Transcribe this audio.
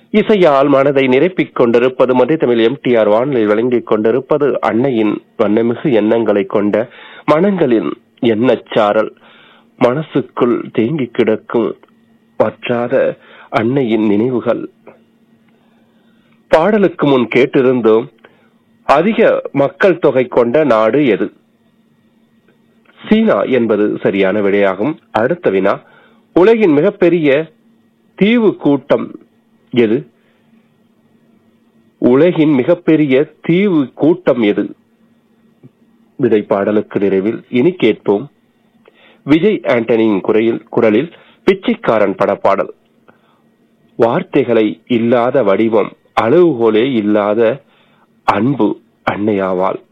இசையால் மனதை நிரப்பிக் கொண்டிருப்பது மத்திய தமிழ் எம்டிஆர் வானிலை வழங்கிக் கொண்டிருப்பது அன்னையின் வண்ணமிகு எண்ணங்களை கொண்ட மனங்களின் எண்ணச்சாரல் மனசுக்குள் தேங்கி கிடக்கும் வற்றாத அன்னையின் நினைவுகள் பாடலுக்கு முன் கேட்டிருந்தோம் அதிக மக்கள் தொகை கொண்ட நாடு எது சீனா என்பது சரியான விடையாகும் அடுத்த வினா உலகின் மிகப்பெரிய தீவு கூட்டம் எது உலகின் மிகப்பெரிய தீவு கூட்டம் எது விடை பாடலுக்கு நிறைவில் இனி கேட்போம் விஜய் ஆண்டனியின் குறையில் குரலில் பிச்சைக்காரன் படப்பாடல் வார்த்தைகளை இல்லாத வடிவம் அளவுகோலே இல்லாத அன்பு அன்னையாவாள்